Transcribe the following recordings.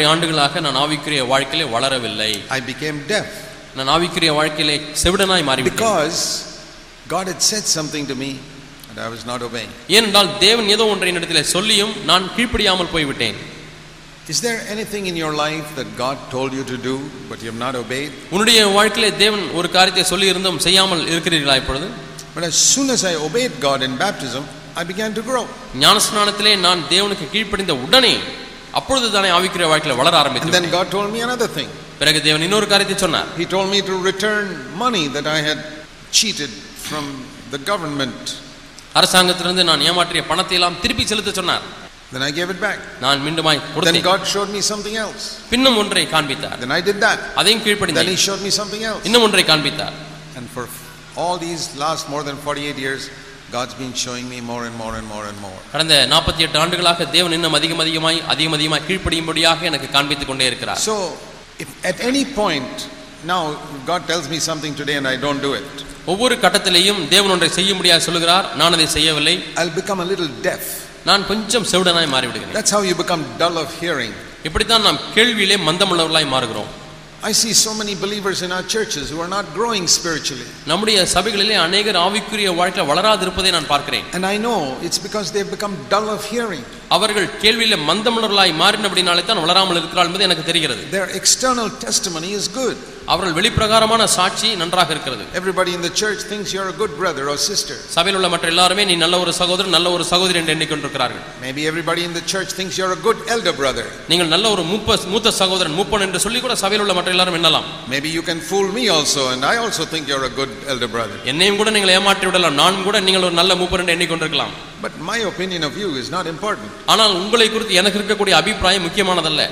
ஒன்றரை ஆண்டுகளாக நான் ஆவிக்குரிய வாழ்க்கையிலே வளரவில்லை I became deaf நான் ஆவிக்குரிய வாழ்க்கையிலே செவிடனாய் மாறிவிட்டேன் because God had said something to me and I was not obeying. ஏனென்றால் தேவன் ஏதோ ஒன்றை என்னிடத்தில் சொல்லியும் நான் கீழ்ப்படியாமல் போய்விட்டேன் Is there anything in your life that God told you to do but you have not obeyed? உன்னுடைய வாழ்க்கையிலே தேவன் ஒரு காரியத்தை சொல்லி இருந்தும் செய்யாமல் இருக்கிறீர்களா இப்பொழுது But as soon as I obeyed God in baptism, I began to grow. ஞானஸ்நானத்திலே நான் தேவனுக்கு கீழ்ப்படிந்த உடனே அப்பொழுது தானே ஆவிக்குரிய வாழ்க்கையில வளர And ஆரம்பித்தேன் then God told me another thing. பிறகு தேவன் இன்னொரு காரியத்தை சொன்னார் He told me to return money that I had cheated from the government. அரசாங்கத்திலிருந்து நான் ஏமாற்றிய பணத்தை எல்லாம் திருப்பி செலுத்த சொன்னார் Then I gave it back. நான் மீண்டுமாய் Then கொடுத்தேன் God showed me something else. பின்னும் ஒன்றை காண்பித்தார் Then I did that. அதையும் Then கீழ்ப்படிந்தேன் He showed me something else. இன்னும் ஒன்றை காண்பித்தார் And for all these last more than 48 years, God's been showing me more and more and more and more. கடந்த நாற்பத்தி எட்டு ஆண்டுகளாக தேவன் இன்னும் அதிகம் அதிகமாய் அதிகம் அதிகமாய் கீழ்ப்படியும்படியாக எனக்கு காண்பித்துக் கொண்டே இருக்கிறார் So, if at any point, now God tells me something today and I don't do it, ஒவ்வொரு கட்டத்திலேயும் தேவன் ஒன்றை செய்ய முடியாது சொல்லுகிறார் நான் அதை செய்யவில்லை I'll become a little deaf. நான் கொஞ்சம் செவிடனாய் மாறிவிடுகிறேன் That's how you become dull of hearing. இப்படித்தான் நாம் கேள்வியிலே மந்தமுள்ளவர்களாய் மாறுகிறோம் I see so many believers in our churches who are not growing spiritually. நம்முடைய சபைகளிலே அநேகர் ஆவிக்குரிய வாழ்க்கையில் வளராதிருப்பதை நான் பார்க்கிறேன் And I know it's because they've become dull of hearing. அவர்கள் கேள்வியிலே மந்தமுள்ளவர்களாய் மாறினபடினாலே தான் வளராமல் இருக்கிறார் என்பது எனக்கு தெரிகிறது Their external testimony is good. அவர்கள் வெளிப்பிரகாரமான சாட்சி நன்றாக இருக்கிறது Everybody in the church thinks you're a good brother or sister. சபையில் உள்ள மற்ற எல்லாருமே நீ நல்ல ஒரு சகோதரன் நல்ல ஒரு சகோதரி என்று எண்ணிக்கொண்டிருக்கிறார்கள் Maybe everybody in the church thinks you're a good elder brother. நீங்கள் நல்ல ஒரு மூப்ப மூத்த சகோதரன் மூப்பன் என்று சொல்லி கூட சபையில் உள்ள மற்ற எல்லாரும் எண்ணலாம் Maybe you can fool me also, and I also think you're a good elder brother. என்னையும் கூட நீங்கள் ஏமாற்றி விடலாம் நானும் கூட நீங்கள் ஒரு நல்ல மூப்பர் என்று எண்ணிக்கொண்டிருக்கலாம் But my opinion of you is not important. ஆனால் உங்களை குறித்து எனக்கு இருக்கக்கூடிய அபிப்பிராயம் முக்கியமானதல்ல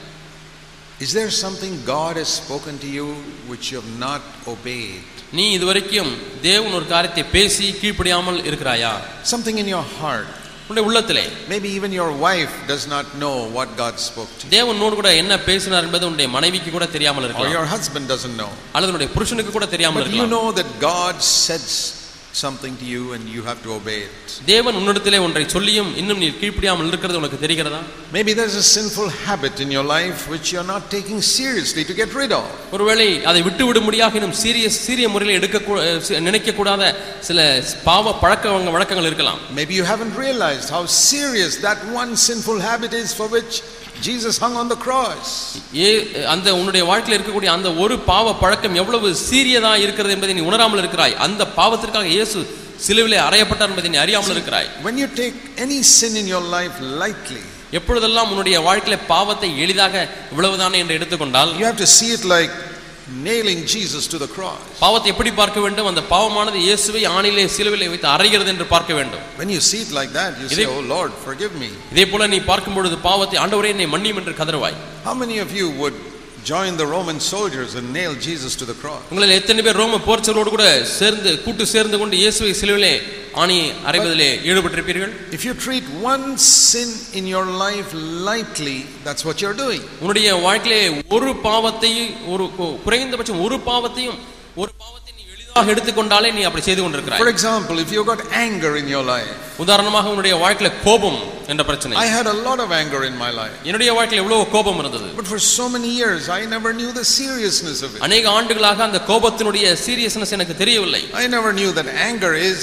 Is there something God has spoken to you which you have not obeyed? நீ இதுவரைக்கும் தேவன் ஒரு காரியத்தை பேசி கீழ்ப்படியாமல் இருக்கிறாயா Something in your heart. உன்னுடைய உள்ளத்திலே Maybe even your wife does not know what God spoke to you, தேவனோடு கூட என்ன பேசினார் என்பது உன்னுடைய மனைவிக்கு கூட தெரியாமல் or இருக்கலாம் your husband doesn't know. அல்லது உன்னுடைய புருஷனுக்கு கூட தெரியாமல் But you இருக்கலாம் know that God said something to you and you have to obey it. தேவன் உன்னிடத்திலே ஒன்றை சொல்லியும் இன்னும் நீ கீழ்ப்படியாமல் இருக்கிறது உனக்கு தெரிகிறதா Maybe there's a sinful habit in your life which you're not taking seriously to get rid of. ஒருவேளை அதை விட்டு விடும்படியாக இன்னும் சீரிய சீரிய முறையில் எடுக்க நினைக்கக்கூடாத சில பாவ பழக்க வழக்கங்கள் இருக்கலாம் Maybe you haven't realized how serious that one sinful habit is for which Jesus hung on the cross. ஏ அந்த உன்னுடைய வாழ்க்கையில் இருக்கக்கூடிய அந்த ஒரு பாவ பழக்கம் எவ்வளவு சீரியதா இருக்கிறது என்பதை நீ உணராமல் இருக்கிறாய் அந்த பாவத்திற்காக இயேசு சிலுவிலே அறையப்பட்டார் என்பதை நீ அறியாமல் இருக்கிறாய் When you take any sin in your life lightly, எப்பொழுதெல்லாம் உன்னுடைய வாழ்க்கையில பாவத்தை எளிதாக இவ்வளவுதானே என்று எடுத்துக்கொண்டால் you have to see it like nailing Jesus to the cross. பாவத்தை எப்படி பார்க்க வேண்டும் அந்த பாவமானது இயேசுவை ஆணிலே சிலுவிலே வைத்து அறைகிறது என்று பார்க்க வேண்டும் When you see it like that, you say, Idhe- Oh Lord, forgive me. இதே போல நீ பார்க்கும் பொழுது பாவத்தை ஆண்டவரே என்னை மன்னியும் என்று கதறுவாய் How many of you would join the Roman soldiers and nail Jesus to the cross? உங்களில் எத்தனை பேர் ரோம போர்ச்சலோடு கூட சேர்ந்து கூட்டு சேர்ந்து கொண்டு இயேசுவை சிலுவிலே ஆணி அறைவதிலே ஈடுபட்டிருப்பீர்கள் If you treat one sin in your life lightly, that's what you're doing. உன்னுடைய வாழ்க்கையிலே ஒரு பாவத்தையும் ஒரு கு- குறைந்தபட்சம் ஒரு பாவத்தையும் ஒரு பாவத்தை நீ எளிதாக எடுத்துக்கொண்டாலே நீ அப்படி செய்து For கொண்டிருக்கிறாய் example, if you've got anger in your life, உதாரணமாக உன்னுடைய வாழ்க்கையில கோபம் என்ற பிரச்சனை I had a lot of anger in my life. என்னுடைய வாழ்க்கையில எவ்வளவு கோபம் இருந்தது But for so many years, I never knew the seriousness of it. அநேக ஆண்டுகளாக அந்த கோபத்தினுடைய சீரியஸ்னஸ் எனக்கு தெரியவில்லை I never knew that anger is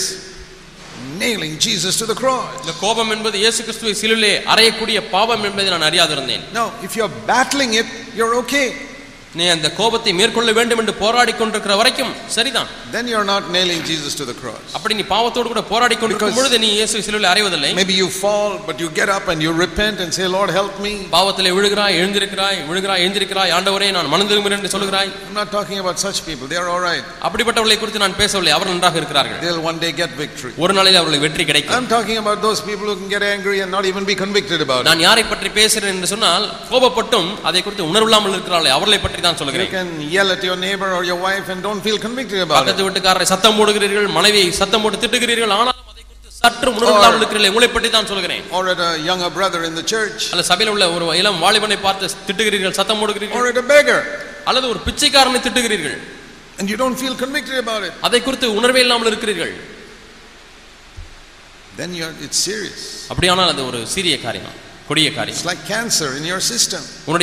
nailing Jesus to the cross. இந்த கோபம் என்பது இயேசு கிறிஸ்துவை சிலுவிலே அறையக்கூடிய பாவம் என்பதை நான் அறியாதிருந்தேன் Now, if you're battling it, you're okay. நீ அந்த கோபத்தை மேற்கொள்ள வேண்டும் என்று போராடி கொண்டிருக்கிற வரைக்கும் சரிதான் Then you're not nailing Jesus to the cross. அப்படி நீ பாவத்தோடு கூட போராடி கொண்டிருக்கும் Because- பொழுது நீ இயேசு சிலுவிலே அறைவதில்லை Maybe you fall, but you get up and you repent and say, Lord, help me. பாவத்திலே விழுகிறாய் எழுந்திருக்கிறாய் விழுகிறாய் எழுந்திருக்கிறாய் ஆண்டவரே நான் மனம் திரும்புகிறேன் என்று சொல்கிறாய் I'm not talking about such people. They are all right. அப்படிப்பட்டவர்களை குறித்து நான் பேசவில்லை அவர் நன்றாக இருக்கிறார்கள் They'll one day get victory. ஒரு நாளில் அவர்களுக்கு வெற்றி கிடைக்கும் I'm talking about those people who can get angry and not even be convicted about it. நான் யாரை பற்றி பேசுகிறேன் என்று சொன்னால் கோபப்பட்டும் அதை குறித்து உணர்வில்லாமல் இருக்கிறார்களே அவர்களை பற்றி தான் You சொல்கிறேன் can yell at your neighbor or your wife and don't feel convicted about it. பக்கத்து வீட்டுக்காரரை சத்தம் போடுகிறீர்கள் மனைவியை சத்தம் போட்டு திட்டுகிறீர்கள் ஆனாலும் அதை குறித்து சற்று உணர்வில்லாமல் இருக்கிறீர்கள் உங்களை பற்றி தான் சொல்கிறேன் Or at a younger brother in the church. அல்ல சபையில் உள்ள ஒரு இளம் வாலிபனை பார்த்து திட்டுகிறீர்கள் சத்தம் போடுகிறீர்கள் Or at a beggar. அல்லது ஒரு பிச்சைக்காரனை திட்டுகிறீர்கள் And you don't feel convicted about it. அதை குறித்து உணர்வே இல்லாமல் இருக்கிறீர்கள் Then you're, it's serious. அப்படியானால் அது ஒரு சீரிய காரியம் கொடிய காரியம் It's like cancer in your system. உன்னுடைய